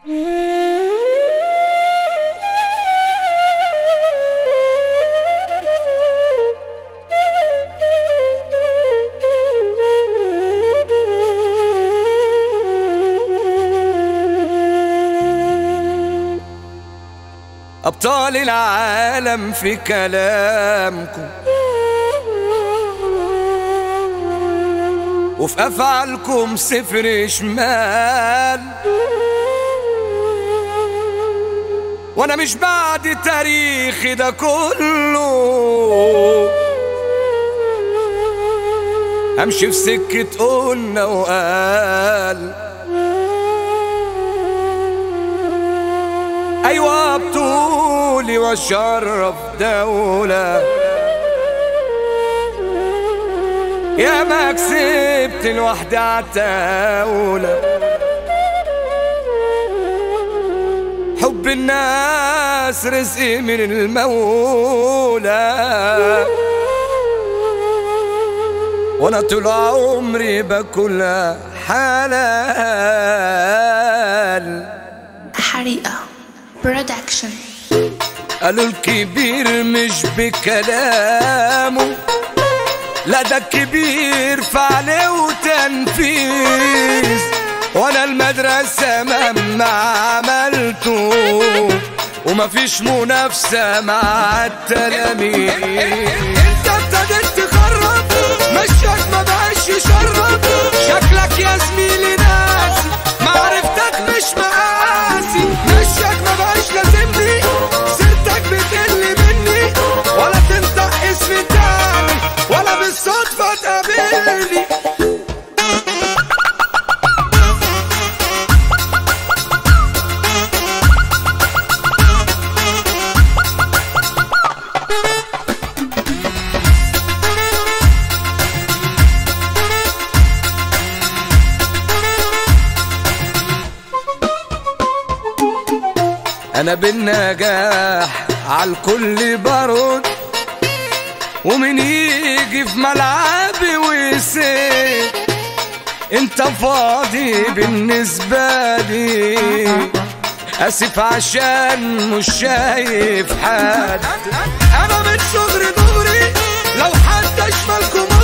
أبطال العالم في كلامكم وفي أفعالكم صفر شمال وأنا مش بعد تاريخي ده كله أمشي في سكة قلنا وقال أيوة بطولي وشرف دولة يا ما كسبت لوحدي عالدولة حب الناس رزقي من المولى وانا طول عمري باكلها حلال حريقة برودكشن قالوا الكبير مش بكلامه لا ده الكبير فعل وتنفيذ وانا المدرسة مهما عملته ومفيش منافسة مع التلاميذ انت ابتديت تخرب مشيك ما بقاش يشرب شكلك يا زميلي ناسي معرفتك مش مقاسي مشيك ما بقاش لازمني سيرتك بتقل مني ولا تنطق اسمي تاني ولا بالصدفة تقابلني انا بالنجاح عالكل برد ومن يجي في ملعبي ويسيب انت فاضي بالنسبة لي اسف عشان مش شايف حد انا من صغر دوري لو حد اشملكم